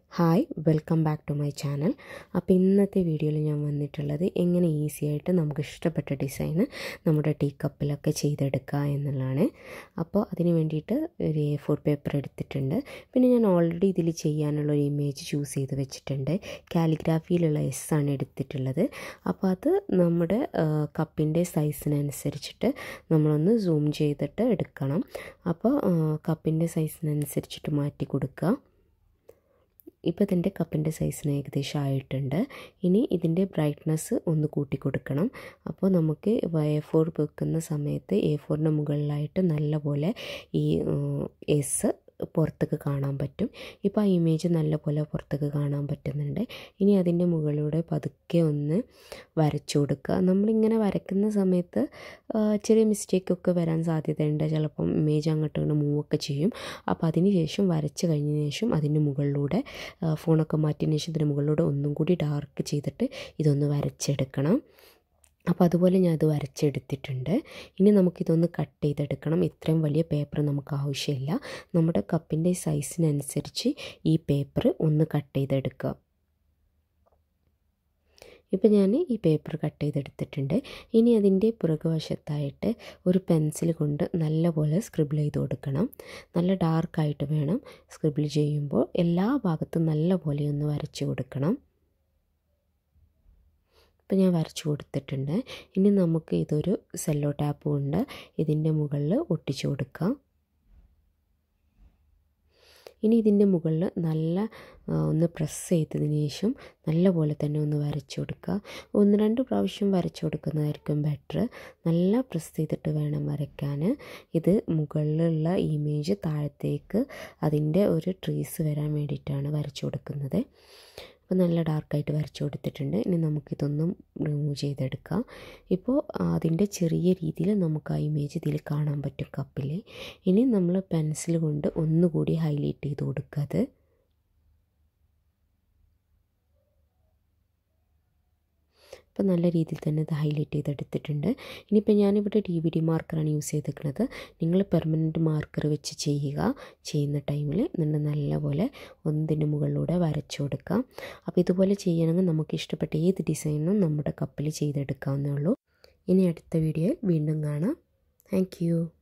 hi welcome back to my channel അപ്പോൾ ഇന്നത്തെ വീഡിയോയിൽ ഞാൻ വന്നിട്ടുള്ളത് എങ്ങനെ ഈസി ആയിട്ട് നമുക്ക് ഇഷ്ടപ്പെട്ട ഡിസൈന് നമ്മുടെ ടീ കപ്പിലൊക്കെ ചെയ്തെടുക്കുക എന്നുള്ളതാണ് അപ്പോൾ അതിന് വേണ്ടിയിട്ട് ഒരു എ ഫോർ പേപ്പർ എടുത്തിട്ടുണ്ട് പിന്നെ ഞാൻ ഓൾറെഡി ഇതിൽ ചെയ്യാനുള്ള ഒരു ഇമേജ് ചൂസ് ചെയ്ത് വെച്ചിട്ടുണ്ട് കാലിഗ്രാഫിയിലുള്ള എസ് ആണ് എടുത്തിട്ടുള്ളത് അപ്പോൾ അത് നമ്മുടെ കപ്പിൻ്റെ സൈസിനനുസരിച്ചിട്ട് നമ്മളൊന്ന് സൂം ചെയ്തിട്ട് എടുക്കണം അപ്പോൾ കപ്പിൻ്റെ സൈസിനനുസരിച്ചിട്ട് മാറ്റി കൊടുക്കുക ഇപ്പോൾ ഇതിൻ്റെ കപ്പിൻ്റെ സൈസിന് ഏകദേശം ആയിട്ടുണ്ട് ഇനി ഇതിൻ്റെ ബ്രൈറ്റ്നസ് ഒന്ന് കൂട്ടി കൊടുക്കണം അപ്പോൾ നമുക്ക് എ ഫോർ വെക്കുന്ന സമയത്ത് എ ഫോറിൻ്റെ മുകളിലായിട്ട് നല്ലപോലെ ഈ എസ് പുറത്തേക്ക് കാണാൻ പറ്റും ഇപ്പോൾ ആ ഇമേജ് നല്ലപോലെ പുറത്തേക്ക് കാണാൻ പറ്റുന്നുണ്ട് ഇനി അതിൻ്റെ മുകളിലൂടെ പതുക്കെ ഒന്ന് വരച്ചു കൊടുക്കുക നമ്മളിങ്ങനെ വരയ്ക്കുന്ന സമയത്ത് ചെറിയ മിസ്റ്റേക്കൊക്കെ വരാൻ സാധ്യതയുണ്ട് ചിലപ്പം ഇമേജ് അങ്ങോട്ട് ഇങ്ങനെ മൂവൊക്കെ ചെയ്യും അപ്പോൾ അതിന് ശേഷം വരച്ച് കഴിഞ്ഞതിന് ശേഷം അതിൻ്റെ മുകളിലൂടെ ഫോണൊക്കെ മാറ്റിയതിന് ശേഷം ഇതിൻ്റെ മുകളിലൂടെ ഒന്നും കൂടി ഡാർക്ക് ചെയ്തിട്ട് ഇതൊന്ന് വരച്ചെടുക്കണം അപ്പോൾ അതുപോലെ ഞാൻ അത് വരച്ചെടുത്തിട്ടുണ്ട് ഇനി നമുക്കിതൊന്ന് കട്ട് ചെയ്തെടുക്കണം ഇത്രയും വലിയ പേപ്പർ നമുക്ക് ആവശ്യമില്ല നമ്മുടെ കപ്പിൻ്റെ സൈസിനനുസരിച്ച് ഈ പേപ്പർ ഒന്ന് കട്ട് ചെയ്തെടുക്കുക ഇപ്പോൾ ഞാൻ ഈ പേപ്പർ കട്ട് ചെയ്തെടുത്തിട്ടുണ്ട് ഇനി അതിൻ്റെ പുറകുവശത്തായിട്ട് ഒരു പെൻസിൽ കൊണ്ട് നല്ലപോലെ സ്ക്രിബിൾ ചെയ്ത് കൊടുക്കണം നല്ല ഡാർക്കായിട്ട് വേണം സ്ക്രിബിൾ ചെയ്യുമ്പോൾ എല്ലാ ഭാഗത്തും നല്ലപോലെ ഒന്ന് വരച്ച് കൊടുക്കണം ഇപ്പം ഞാൻ വരച്ചു കൊടുത്തിട്ടുണ്ട് ഇനി നമുക്ക് ഇതൊരു സെല്ലോ ടാപ്പ് കൊണ്ട് ഇതിൻ്റെ മുകളിൽ ഒട്ടിച്ചു കൊടുക്കാം ഇനി ഇതിൻ്റെ മുകളിൽ നല്ല ഒന്ന് പ്രസ് ചെയ്തതിന് ശേഷം നല്ലപോലെ തന്നെ ഒന്ന് വരച്ചു കൊടുക്കുക ഒന്ന് രണ്ട് പ്രാവശ്യം വരച്ചു കൊടുക്കുന്നതായിരിക്കും ബെറ്റർ നല്ല പ്രസ് ചെയ്തിട്ട് വേണം വരയ്ക്കാൻ ഇത് മുകളിലുള്ള ഇമേജ് താഴത്തേക്ക് അതിൻ്റെ ഒരു ട്രീസ് വരാൻ വേണ്ടിയിട്ടാണ് വരച്ചു കൊടുക്കുന്നത് അപ്പോൾ നല്ല ഡാർക്കായിട്ട് വരച്ചു കൊടുത്തിട്ടുണ്ട് ഇനി നമുക്കിതൊന്നും റിമൂവ് ചെയ്തെടുക്കാം ഇപ്പോൾ അതിൻ്റെ ചെറിയ രീതിയിൽ നമുക്ക് ആ ഇമേജ് ഇതിൽ കാണാൻ പറ്റും കപ്പിൽ ഇനി നമ്മൾ പെൻസിൽ കൊണ്ട് ഒന്നുകൂടി ഹൈലൈറ്റ് ചെയ്ത് കൊടുക്കുക അത് അപ്പോൾ നല്ല രീതിയിൽ തന്നെ ഇത് ഹൈലൈറ്റ് ചെയ്തെടുത്തിട്ടുണ്ട് ഇനിയിപ്പോൾ ഞാനിവിടെ ഡി വി ഡി മാർക്കറാണ് യൂസ് ചെയ്തിരിക്കുന്നത് നിങ്ങൾ പെർമനൻറ്റ് മാർക്കർ വെച്ച് ചെയ്യുക ചെയ്യുന്ന ടൈമിൽ നിങ്ങൾ നല്ലപോലെ ഒന്നിൻ്റെ മുകളിലൂടെ വരച്ചു കൊടുക്കാം അപ്പോൾ ഇതുപോലെ ചെയ്യണമെങ്കിൽ നമുക്ക് ഇഷ്ടപ്പെട്ട ഏത് ഡിസൈനും നമ്മുടെ കപ്പിൽ ചെയ്തെടുക്കാവുന്നേ ഉള്ളൂ ഇനി അടുത്ത വീഡിയോയിൽ വീണ്ടും കാണാം താങ്ക്